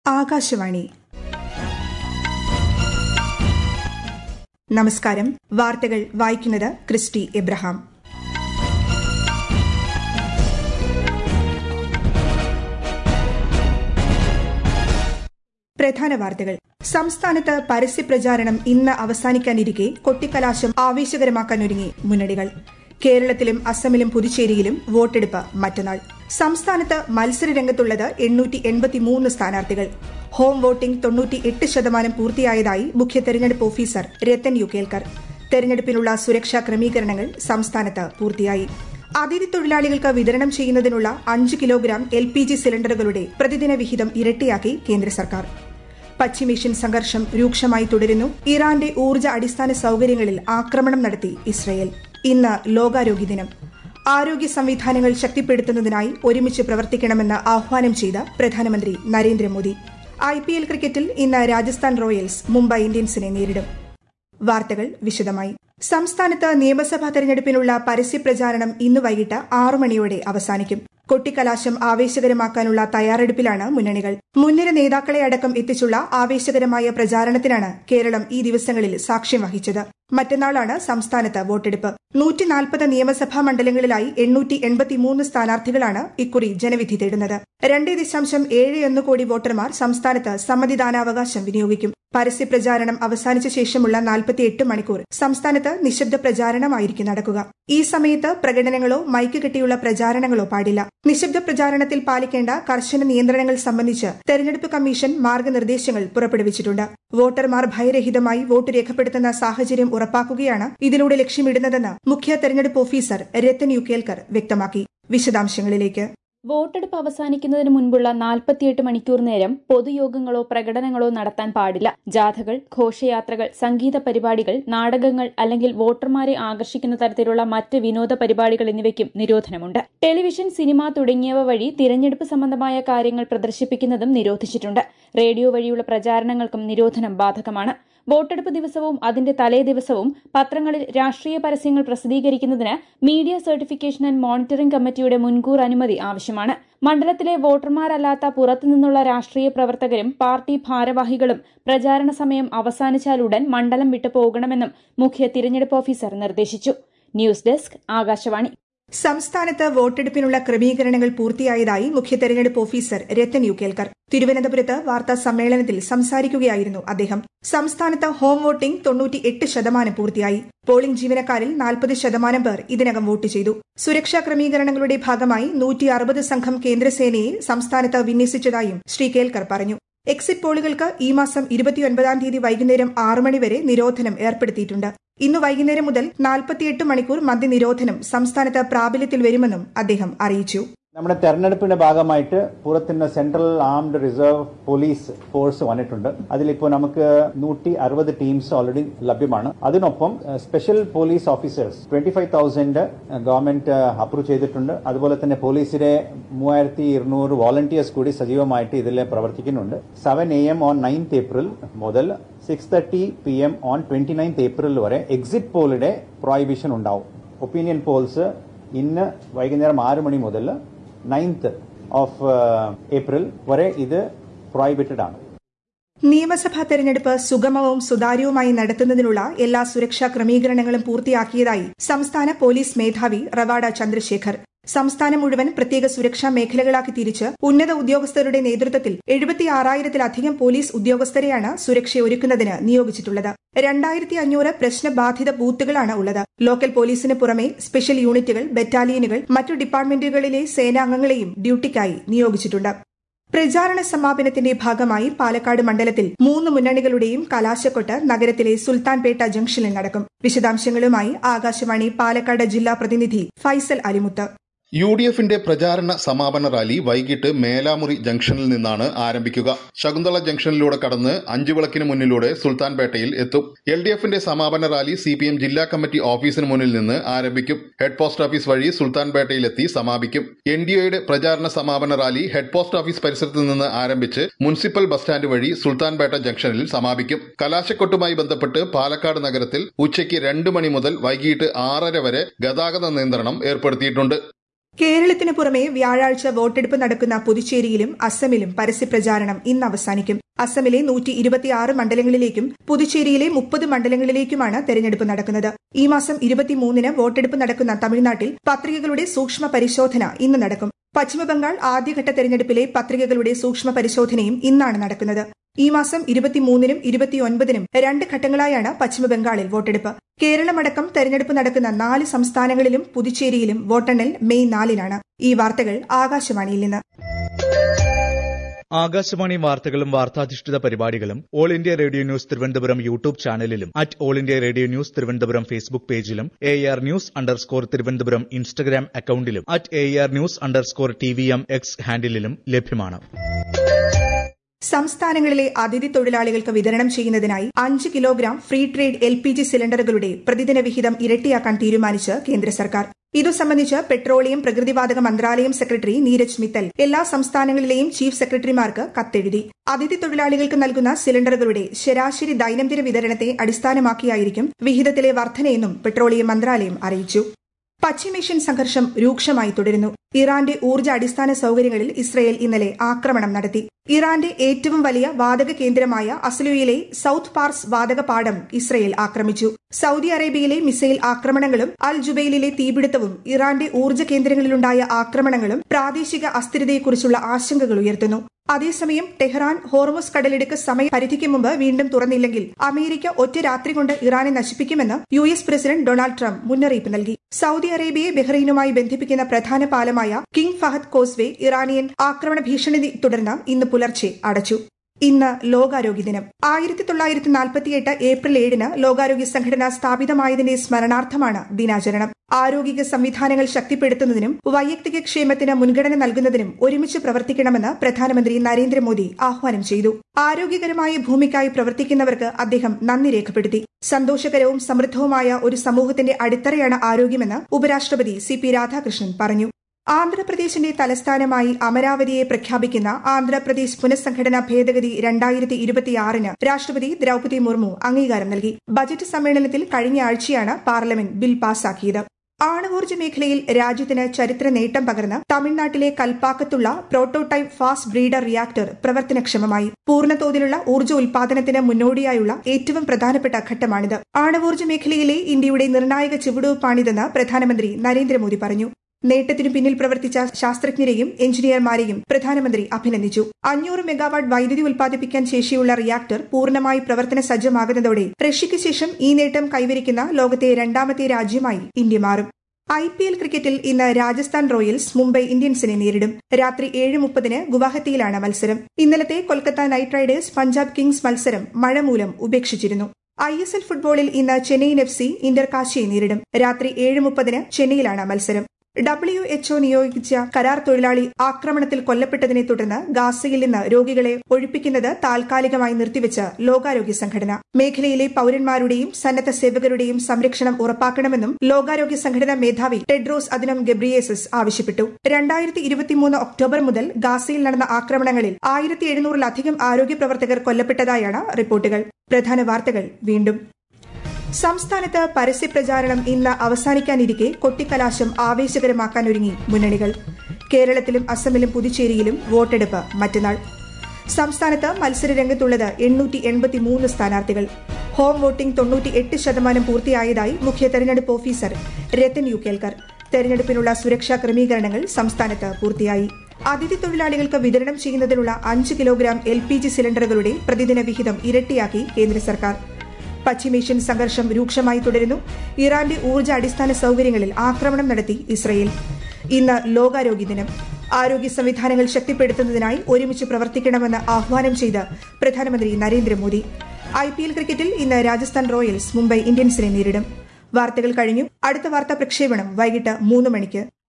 ആകാശവാണി നമസ്കാരം വാർത്തകൾ വായിക്കുന്നത് ക്രിസ്റ്റി എബ്രഹാം പ്രധാന വാർത്തകൾ സംസ്ഥാനത്ത് പരസ്യപ്രചാരണം ഇന്ന് അവസാനിക്കാനിരിക്കെ കൊട്ടിക്കലാശം ആവേശകരമാക്കാനൊരുങ്ങി മുന്നണികൾ കേരളത്തിലും അസമിലും പുതുച്ചേരിയിലും വോട്ടെടുപ്പ് മറ്റന്നാൾ സംസ്ഥാനത്ത് മത്സരരംഗത്തുള്ളത് എണ്ണൂറ്റി എൺപത്തിമൂന്ന് സ്ഥാനാർത്ഥികൾ ഹോം വോട്ടിംഗ് തൊണ്ണൂറ്റി എട്ട് ശതമാനം പൂർത്തിയായതായി മുഖ്യ തെരഞ്ഞെടുപ്പ് ഓഫീസർ രത്തൻ യു കേൽക്കർ തെരഞ്ഞെടുപ്പിനുള്ള സുരക്ഷാ ക്രമീകരണങ്ങൾ സംസ്ഥാനത്ത് പൂർത്തിയായി അതിഥി തൊഴിലാളികൾക്ക് വിതരണം ചെയ്യുന്നതിനുള്ള അഞ്ച് കിലോഗ്രാം എൽ പി ജി സിലിണ്ടറുകളുടെ പ്രതിദിന വിഹിതം ഇരട്ടിയാക്കി കേന്ദ്ര സർക്കാർ പശ്ചിമേഷ്യൻ സംഘർഷം രൂക്ഷമായി തുടരുന്നു ഇറാന്റെ ഊർജ്ജ അടിസ്ഥാന സൌകര്യങ്ങളിൽ ആക്രമണം നടത്തി ഇസ്രയേൽ ഇന്ന് ലോകാരോഗ്യ ദിനം ആരോഗ്യ സംവിധാനങ്ങൾ ശക്തിപ്പെടുത്തുന്നതിനായി ഒരുമിച്ച് പ്രവർത്തിക്കണമെന്ന് ആഹ്വാനം ചെയ്ത പ്രധാനമന്ത്രി നരേന്ദ്രമോദി ഐ പി എൽ ക്രിക്കറ്റിൽ ഇന്ന് രാജസ്ഥാൻ റോയൽസ് മുംബൈ ഇന്ത്യൻസിനെ നേരിടും വാർത്തകൾ വിശദമായി സംസ്ഥാനത്ത് നിയമസഭാ തെരഞ്ഞെടുപ്പിനുള്ള പരസ്യപ്രചാരണം ഇന്ന് വൈകിട്ട് ആറു മണിയോടെ അവസാനിക്കും കൊട്ടിക്കലാശം ആവേശകരമാക്കാനുള്ള തയ്യാറെടുപ്പിലാണ് മുന്നണികൾ മുൻനിര നേതാക്കളെ അടക്കം എത്തിച്ചുള്ള ആവേശകരമായ പ്രചാരണത്തിനാണ് കേരളം ഈ ദിവസങ്ങളിൽ സാക്ഷ്യം വഹിച്ചത് മറ്റന്നാളാണ് സംസ്ഥാനത്ത് വോട്ടെടുപ്പ് നൂറ്റി നാൽപ്പത് നിയമസഭാ മണ്ഡലങ്ങളിലായി എണ്ണൂറ്റി എൺപത്തിമൂന്ന് സ്ഥാനാർത്ഥികളാണ് ഇക്കുറി ജനവിധി തേടുന്നത് രണ്ട് ദശാംശം ഏഴ് ഒന്ന് കോടി വോട്ടർമാർ സംസ്ഥാനത്ത് സമ്മതിദാനാവകാശം വിനിയോഗിക്കും പരസ്യപ്രചാരണം അവസാനിച്ച ശേഷമുള്ള നാൽപ്പത്തിയെട്ട് മണിക്കൂർ സംസ്ഥാനത്ത് നിശബ്ദ പ്രചാരണമായിരിക്കും നടക്കുക ഈ സമയത്ത് പ്രകടനങ്ങളോ മൈക്ക് കെട്ടിയുള്ള പ്രചാരണങ്ങളോ പാടില്ല നിശബ്ദ പ്രചാരണത്തിൽ പാലിക്കേണ്ട കർശന നിയന്ത്രണങ്ങൾ സംബന്ധിച്ച് തെരഞ്ഞെടുപ്പ് കമ്മീഷൻ മാർഗനിർദ്ദേശങ്ങൾ പുറപ്പെടുവിച്ചിട്ടുണ്ട് വോട്ടർമാർ ഭയരഹിതമായി വോട്ട് രേഖപ്പെടുത്തുന്ന സാഹചര്യം ഉറപ്പാക്കുകയാണ് ഇതിലൂടെ ലക്ഷ്യമിടുന്നതെന്ന് മുഖ്യ തെരഞ്ഞെടുപ്പ് ഓഫീസർ രത്തൻ യു കേൽക്കർ വ്യക്തമാക്കി വിശദാംശങ്ങളിലേക്ക് വോട്ടെടുപ്പ് അവസാനിക്കുന്നതിന് മുൻപുള്ള നാൽപ്പത്തിയെട്ട് മണിക്കൂർ നേരം പൊതുയോഗങ്ങളോ പ്രകടനങ്ങളോ നടത്താൻ പാടില്ല ജാഥകൾ ഘോഷയാത്രകൾ സംഗീത പരിപാടികൾ നാടകങ്ങൾ അല്ലെങ്കിൽ വോട്ടർമാരെ ആകർഷിക്കുന്ന തരത്തിലുള്ള മറ്റ് വിനോദ പരിപാടികൾ എന്നിവയ്ക്കും നിരോധനമുണ്ട് ടെലിവിഷൻ സിനിമ തുടങ്ങിയവ വഴി തിരഞ്ഞെടുപ്പ് സംബന്ധമായ കാര്യങ്ങൾ പ്രദർശിപ്പിക്കുന്നതും നിരോധിച്ചിട്ടുണ്ട് റേഡിയോ വഴിയുള്ള പ്രചാരണങ്ങൾക്കും നിരോധനം ബാധകമാണ് വോട്ടെടുപ്പ് ദിവസവും അതിന്റെ തലേ ദിവസവും പത്രങ്ങളിൽ രാഷ്ട്രീയ പരസ്യങ്ങൾ പ്രസിദ്ധീകരിക്കുന്നതിന് മീഡിയ സർട്ടിഫിക്കേഷൻ ആൻഡ് മോണിറ്ററിംഗ് കമ്മിറ്റിയുടെ മുൻകൂർ അനുമതി ആവശ്യമാണ് മണ്ഡലത്തിലെ വോട്ടർമാരല്ലാത്ത പുറത്തുനിന്നുള്ള രാഷ്ട്രീയ പ്രവർത്തകരും പാർട്ടി ഭാരവാഹികളും പ്രചാരണ സമയം അവസാനിച്ചാലുടൻ മണ്ഡലം വിട്ടു പോകണമെന്നും മുഖ്യ തിരഞ്ഞെടുപ്പ് ഓഫീസർ നിർദ്ദേശിച്ചു ന്യൂസ് ഡെസ്ക് ആകാശവാണി സംസ്ഥാനത്ത് വോട്ടെടുപ്പിനുള്ള ക്രമീകരണങ്ങൾ പൂർത്തിയായതായി മുഖ്യ തെരഞ്ഞെടുപ്പ് ഓഫീസർ രത്തൻ യു കേൽക്കർ തിരുവനന്തപുരത്ത് വാർത്താ സമ്മേളനത്തിൽ സംസാരിക്കുകയായിരുന്നു അദ്ദേഹം സംസ്ഥാനത്ത് ഹോം വോട്ടിംഗ് തൊണ്ണൂറ്റി എട്ട് ശതമാനം പൂർത്തിയായി പോളിംഗ് ജീവനക്കാരിൽ നാൽപ്പത് ശതമാനം പേർ ഇതിനകം വോട്ട് ചെയ്തു സുരക്ഷാ ക്രമീകരണങ്ങളുടെ ഭാഗമായി നൂറ്റി അറുപത് സംഘം കേന്ദ്രസേനയെ സംസ്ഥാനത്ത് വിന്യസിച്ചതായും ശ്രീ കേൽക്കർ പറഞ്ഞു എക്സിറ്റ് പോളുകൾക്ക് ഈ മാസം ഇരുപത്തിയൊൻപതാം തീയതി വൈകുന്നേരം ആറ് മണിവരെ നിരോധനം ഏർപ്പെടുത്തിയിട്ടുണ്ട് ഇന്ന് വൈകുന്നേരം മുതൽ നാൽപ്പത്തിയെട്ട് മണിക്കൂർ മദ്യനിരോധനം സംസ്ഥാനത്ത് പ്രാബല്യത്തിൽ വരുമെന്നും അദ്ദേഹം അറിയിച്ചു നമ്മുടെ തെരഞ്ഞെടുപ്പിന്റെ ഭാഗമായിട്ട് പുറത്തുനിന്ന് central armed reserve police force വന്നിട്ടുണ്ട് അതിലിപ്പോൾ നമുക്ക് നൂറ്റി അറുപത് ടീംസ് ഓൾറെഡി ലഭ്യമാണ് അതിനൊപ്പം special police officers twenty five thousand government approve ചെയ്തിട്ടുണ്ട് അതുപോലെ തന്നെ പോലീസിലെ മൂവായിരത്തി ഇരുന്നൂറ് വോളണ്ടിയേഴ്സ് കൂടി സജീവമായിട്ട് ഇതിൽ പ്രവർത്തിക്കുന്നുണ്ട് seven A M on ninth April മുതൽ six thirty P M on twenty ninth April വരെ എക്സിറ്റ് പോളിന്റെ പ്രോഹിബിഷൻ ഉണ്ടാവും ഒപ്പീനിയൻ പോൾസ് ഇന്ന് വൈകുന്നേരം ആറ് മണി മുതൽ നയൻത്ത് ഓഫ് ഏപ്രിൽ വരെ ഇത് പ്രോഹിബിറ്റഡ് ആണ് നിയമസഭാ തെരഞ്ഞെടുപ്പ് സുഗമവും സുതാര്യവുമായി നടത്തുന്നതിനുള്ള എല്ലാ സുരക്ഷാ ക്രമീകരണങ്ങളും പൂർത്തിയാക്കിയതായി സംസ്ഥാന പോലീസ് മേധാവി റവാഡ ചന്ദ്രശേഖർ സംസ്ഥാനം മുഴുവൻ പ്രത്യേക സുരക്ഷാ മേഖലകളാക്കി തിരിച്ച് ഉന്നത ഉദ്യോഗസ്ഥരുടെ നേതൃത്വത്തിൽ എഴുപത്തിയാറായിരത്തിലധികം പോലീസ് ഉദ്യോഗസ്ഥരെയാണ് സുരക്ഷയൊരുക്കുന്നതിന് നിയോഗിച്ചിട്ടുള്ളത് രണ്ടായിരത്തി അഞ്ഞൂറ് പ്രശ്നബാധിത ബൂത്തുകളാണ് ഉള്ളത് ലോക്കൽ പോലീസിന് പുറമെ സ്പെഷ്യൽ യൂണിറ്റുകൾ ബറ്റാലിയനുകൾ മറ്റു ഡിപ്പാർട്ട്മെന്റുകളിലെ സേനാംഗങ്ങളെയും ഡ്യൂട്ടിക്കായി നിയോഗിച്ചിട്ടുണ്ട് പ്രചാരണ സമാപനത്തിന്റെ ഭാഗമായി പാലക്കാട് മണ്ഡലത്തിൽ മൂന്ന് മുന്നണികളുടെയും കലാശക്കൊട്ട് നഗരത്തിലെ സുൽത്താൻപേട്ട ജംഗ്ഷനിൽ നടക്കും വിശദാംശങ്ങളുമായി ആകാശവാണി പാലക്കാട് ജില്ലാ പ്രതിനിധി ഫൈസൽ അലിമുത്ത് യു ഡി എഫിന്റെ പ്രചാരണ സമാപന റാലി വൈകിട്ട് മേലാമുറി ജംഗ്ഷനിൽ നിന്നാണ് ആരംഭിക്കുക ശകുന്തള ജംഗ്ഷനിലൂടെ കടന്ന് അഞ്ചു വിളക്കിന് മുന്നിലൂടെ സുൽത്താൻപേട്ടയിൽ എത്തും എൽ ഡി എഫിന്റെ സമാപന റാലി സി പി എം ജില്ലാ കമ്മിറ്റി ഓഫീസിന് മുന്നിൽ നിന്ന് ആരംഭിക്കും ഹെഡ് പോസ്റ്റ് ഓഫീസ് വഴി സുൽത്താൻപേട്ടയിലെത്തി സമാപിക്കും എൻ ഡി എയുടെ പ്രചാരണ സമാപന റാലി ഹെഡ് പോസ്റ്റ് ഓഫീസ് പരിസരത്ത് നിന്ന് ആരംഭിച്ച് മുനിസിപ്പൽ ബസ് സ്റ്റാൻഡ് വഴി സുൽത്താൻപേട്ട ജംഗ്ഷനിൽ സമാപിക്കും കലാശക്കൊട്ടുമായി ബന്ധപ്പെട്ട് പാലക്കാട് നഗരത്തിൽ ഉച്ചയ്ക്ക് രണ്ട് മണി മുതൽ വൈകിട്ട് ആറര വരെ ഗതാഗത നിയന്ത്രണം ഏർപ്പെടുത്തിയിട്ടുണ്ട് കേരളത്തിന് പുറമെ വ്യാഴാഴ്ച വോട്ടെടുപ്പ് നടക്കുന്ന പുതുച്ചേരിയിലും അസമിലും പരസ്യപ്രചാരണം ഇന്ന് അവസാനിക്കും അസമിലെ നൂറ്റി ഇരുപത്തിയാറ് മണ്ഡലങ്ങളിലേക്കും പുതുച്ചേരിയിലെ മുപ്പത് മണ്ഡലങ്ങളിലേക്കുമാണ് തെരഞ്ഞെടുപ്പ് നടക്കുന്നത് ഈ മാസം ഇരുപത്തിമൂന്നിന് വോട്ടെടുപ്പ് നടക്കുന്ന തമിഴ്നാട്ടിൽ പത്രികകളുടെ സൂക്ഷ്മ പരിശോധന ഇന്ന് നടക്കും പശ്ചിമബംഗാൾ ആദ്യഘട്ട തെരഞ്ഞെടുപ്പിലെ പത്രികകളുടെ സൂക്ഷ്മ പരിശോധനയും ഇന്നാണ് നടക്കുന്നത് ഈ മാസം ഇരുപത്തിമൂന്നിനും ഇരുപത്തിയൊൻപതിനും രണ്ട് ഘട്ടങ്ങളായാണ് പശ്ചിമബംഗാളിൽ വോട്ടെടുപ്പ് കേരളമടക്കം തെരഞ്ഞെടുപ്പ് നടക്കുന്ന നാല് സംസ്ഥാനങ്ങളിലും പുതുച്ചേരിയിലും വോട്ടെണ്ണൽ മെയ് നാലിനാണ് ഈ വാർത്തകൾ ആകാശവാണിയിൽ നിന്ന് ആകാശവാണി വാർത്തകളും വാർത്താധിഷ്ഠിത പരിപാടികളും All India Radio News Thiruvananthapuram YouTube ചാനലിലും at All India Radio News Thiruvananthapuram Facebook പേജിലും A R news underscore Thiruvananthapuram Instagram അക്കൌണ്ടിലും at A R news underscore T V M X ഹാൻഡിലും ലഭ്യമാണ് സംസ്ഥാനങ്ങളിലെ അതിഥി തൊഴിലാളികൾക്ക് വിതരണം ചെയ്യുന്നതിനായി അഞ്ച് kilogram free trade L P G സിലിണ്ടറുകളുടെ പ്രതിദിന വിഹിതം ഇരട്ടിയാക്കാൻ തീരുമാനിച്ച് കേന്ദ്ര സർക്കാർ ഇതു സംബന്ധിച്ച് പെട്രോളിയം പ്രകൃതിവാതക മന്ത്രാലയം സെക്രട്ടറി നീരജ് മിത്തൽ എല്ലാ സംസ്ഥാനങ്ങളിലെയും ചീഫ് സെക്രട്ടറിമാർക്ക് കത്തെഴുതി അതിഥി തൊഴിലാളികൾക്ക് നൽകുന്ന സിലിണ്ടറുകളുടെ ശരാശരി ദൈനംദിന വിതരണത്തെ അടിസ്ഥാനമാക്കിയായിരിക്കും വിഹിതത്തിലെ വർധനയെന്നും പെട്രോളിയം മന്ത്രാലയം അറിയിച്ചു പശ്ചിമേഷ്യൻ സംഘർഷം രൂക്ഷമായി തുടരുന്നു ഇറാന്റെ ഊർജ്ജ അടിസ്ഥാന സൌകര്യങ്ങളിൽ ഇസ്രയേൽ ഇന്നലെ ആക്രമണം നടത്തി ഇറാന്റെ ഏറ്റവും വലിയ വാതക കേന്ദ്രമായ അസ്ലുയിലെ സൌത്ത് പാർസ് വാതക പാടം ഇസ്രയേൽ ആക്രമിച്ചു സൌദി അറേബ്യയിലെ മിസൈൽ ആക്രമണങ്ങളും അൽ ജുബൈലിലെ തീപിടുത്തവും ഇറാന്റെ ഊർജ്ജ കേന്ദ്രങ്ങളിലുണ്ടായ ആക്രമണങ്ങളും പ്രാദേശിക അസ്ഥിരതയെക്കുറിച്ചുള്ള ആശങ്കകൾ ഉയർത്തുന്നു അതേസമയം ടെഹ്റാൻ ഹോർമോസ് കടലിടുക്ക് സമയപരിധിക്ക് മുമ്പ് വീണ്ടും തുറന്നില്ലെങ്കിൽ അമേരിക്ക ഒറ്റ രാത്രി കൊണ്ട് ഇറാനെ നശിപ്പിക്കുമെന്ന് U S president Donald Trump മുന്നറിയിപ്പ് നൽകി സൌദി അറേബ്യയെ ബഹ്റൈനുമായി ബന്ധിപ്പിക്കുന്ന പ്രധാന പാലമായ കിങ് ഫഹദ് കോസ്വേ ഇറാനിയൻ ആക്രമണ ഭീഷണി തുടർന്ന് ഇന്ന് പുലർച്ചെ അടച്ചു ഇന്ന് ലോകാരോഗ്യ ദിനം ആയിരത്തി തൊള്ളായിരത്തി നാൽപ്പത്തിയെട്ട് ഏപ്രിൽ ഏഴിന് ലോകാരോഗ്യ സംഘടന സ്ഥാപിതമായതിന്റെ സ്മരണാർത്ഥമാണ് ദിനാചരണം ആരോഗ്യ സംവിധാനങ്ങൾ ശക്തിപ്പെടുത്തുന്നതിനും വൈയക്തിക ക്ഷേമത്തിന് മുൻഗണന നൽകുന്നതിനും ഒരുമിച്ച് പ്രവർത്തിക്കണമെന്ന് പ്രധാനമന്ത്രി നരേന്ദ്രമോദി ആഹ്വാനം ചെയ്തു ആരോഗ്യകരമായ ഭൂമിക്കായി പ്രവർത്തിക്കുന്നവർക്ക് അദ്ദേഹം നന്ദി രേഖപ്പെടുത്തി സന്തോഷകരവും സമൃദ്ധവുമായ ഒരു സമൂഹത്തിന്റെ അടിത്തറയാണ് ആരോഗ്യമെന്ന് ഉപരാഷ്ട്രപതി സി പി രാധാകൃഷ്ണൻ പറഞ്ഞു ആന്ധ്രാപ്രദേശിന്റെ തലസ്ഥാനമായി അമരാവതിയെ പ്രഖ്യാപിക്കുന്ന ആന്ധ്രാപ്രദേശ് പുനഃസംഘടനാ ഭേദഗതി രണ്ടായിരത്തി ഇരുപത്തിയാറിന് രാഷ്ട്രപതി ദ്രൌപതി മുർമു അംഗീകാരം നൽകി ബജറ്റ് സമ്മേളനത്തിൽ കഴിഞ്ഞ ആഴ്ചയാണ് പാർലമെന്റ് ബിൽ പാസാക്കിയത് ആണവോർജ്ജ മേഖലയിൽ രാജ്യത്തിന് ചരിത്ര നേട്ടം പകർന്ന് തമിഴ്നാട്ടിലെ കൽപ്പാക്കത്തുള്ള പ്രോട്ടോടൈപ്പ് ഫാസ്റ്റ് ബ്രീഡർ റിയാക്ടർ പ്രവർത്തനക്ഷമമായി പൂർണ്ണതോതിലുള്ള ഊർജ്ജ ഉൽപാദനത്തിന് മുന്നോടിയായുള്ള ഏറ്റവും പ്രധാനപ്പെട്ട ഘട്ടമാണിത് ആണവോർജ്ജ മേഖലയിലെ ഇന്ത്യയുടെ നിർണായക ചുവടുവയ്പ്പാണിതെന്ന് പ്രധാനമന്ത്രി നരേന്ദ്രമോദി പറഞ്ഞു നേട്ടത്തിനു പിന്നിൽ പ്രവർത്തിച്ച ശാസ്ത്രജ്ഞരെയും എഞ്ചിനീയർമാരെയും പ്രധാനമന്ത്രി അഭിനന്ദിച്ചു അഞ്ഞൂറ് മെഗാവാട്ട് വൈദ്യുതി ഉൽപ്പാദിപ്പിക്കാൻ ശേഷിയുള്ള റിയാക്ടർ പൂർണ്ണമായി പ്രവർത്തന സജ്ജമാകുന്നതോടെ റഷ്യയ്ക്ക് ശേഷം ഈ നേട്ടം കൈവരിക്കുന്ന ലോകത്തെ രണ്ടാമത്തെ രാജ്യമായി ഇന്ത്യ മാറും ഐ പി എൽ ക്രിക്കറ്റിൽ ഇന്ന് രാജസ്ഥാൻ റോയൽസ് മുംബൈ ഇന്ത്യൻസിനെ നേരിടും രാത്രി ഏഴ് മുപ്പതിന് ഗുവാഹത്തിയിലാണ് മത്സരം ഇന്നലത്തെ Kolkata Knight Riders Punjab Kings മത്സരം മഴ മൂലം ഉപേക്ഷിച്ചിരുന്നു ഐ എസ് എൽ ഫുട്ബോളിൽ ഇന്ന് ചെന്നൈയിൻ എഫ് സി ഇന്റർ കാശിയെ നേരിടും രാത്രി ഏഴ് മുപ്പതിന് ചെന്നൈയിലാണ് മത്സരം ഡബ്ല്യു എച്ച്ഒ നിയോഗിച്ച കരാർ തൊഴിലാളി ആക്രമണത്തിൽ കൊല്ലപ്പെട്ടതിനെ തുടർന്ന് ഗാസയിൽ നിന്ന് രോഗികളെ ഒഴിപ്പിക്കുന്നത് താൽക്കാലികമായി നിർത്തിവെച്ച് ലോകാരോഗ്യ സംഘടന മേഖലയിലെ പൌരന്മാരുടെയും സന്നദ്ധ സേവകരുടെയും സംരക്ഷണം ഉറപ്പാക്കണമെന്നും ലോകാരോഗ്യ സംഘടന മേധാവി ടെഡ്രോസ് അദിനം ഗബ്രിയേസസ് ആവശ്യപ്പെട്ടു രണ്ടായിരത്തി ഇരുപത്തിമൂന്ന് ഒക്ടോബർ മുതൽ ഗാസയിൽ നടന്ന ആക്രമണങ്ങളിൽ ആയിരത്തി എഴുന്നൂറിലധികം ആരോഗ്യ പ്രവർത്തകർ കൊല്ലപ്പെട്ടതായാണ് റിപ്പോർട്ടുകൾ പ്രധാന വാർത്തകൾ വീണ്ടും സംസ്ഥാനത്ത് പരസ്യപ്രചാരണം ഇന്ന് അവസാനിക്കാനിരിക്കെ കൊട്ടിക്കലാശം ആവേശകരമാക്കാൻ ഒരുങ്ങി മുന്നണികൾ കേരളത്തിലും അസമിലും പുതുച്ചേരിയിലും വോട്ടെടുപ്പ് മറ്റന്നാൾ സംസ്ഥാനത്ത് മത്സരരംഗത്തുള്ളത് എണ്ണൂറ്റി എൺപത്തിമൂന്ന് സ്ഥാനാർത്ഥികൾ ഹോം വോട്ടിംഗ് തൊണ്ണൂറ്റി എട്ട് ശതമാനം പൂർത്തിയായതായി മുഖ്യ തെരഞ്ഞെടുപ്പ് ഓഫീസർ രത്തൻ യു കേൽക്കർ തെരഞ്ഞെടുപ്പിനുള്ള സുരക്ഷാ ക്രമീകരണങ്ങൾ സംസ്ഥാനത്ത് പൂർത്തിയായി അതിഥി തൊഴിലാളികൾക്ക് വിതരണം ചെയ്യുന്നതിനുള്ള അഞ്ച് കിലോഗ്രാം എൽ പി ജി സിലിണ്ടറുകളുടെ പ്രതിദിന വിഹിതം ഇരട്ടിയാക്കി കേന്ദ്ര സർക്കാർ പശ്ചിമേഷ്യൻ സംഘർഷം രൂക്ഷമായി തുടരുന്നു ഇറാന്റെ ഊർജ്ജ അടിസ്ഥാന സൌകര്യങ്ങളിൽ ആക്രമണം നടത്തി ഇസ്രയേൽ ഇന്ന് ലോകാരോഗ്യ ദിനം ആരോഗ്യ സംവിധാനങ്ങൾ ശക്തിപ്പെടുത്തുന്നതിനായി ഒരുമിച്ച് പ്രവർത്തിക്കണമെന്ന് ആഹ്വാനം ചെയ്ത് പ്രധാനമന്ത്രി നരേന്ദ്രമോദി ഐ പി എൽ ക്രിക്കറ്റിൽ ഇന്ന് രാജസ്ഥാൻ റോയൽസ് മുംബൈ ഇന്ത്യൻസിനെ നേരിടും വാർത്തകൾ കഴിഞ്ഞു അടുത്ത വാർത്താ പ്രക്ഷേപണം വൈകിട്ട് മൂന്ന് മണിക്ക്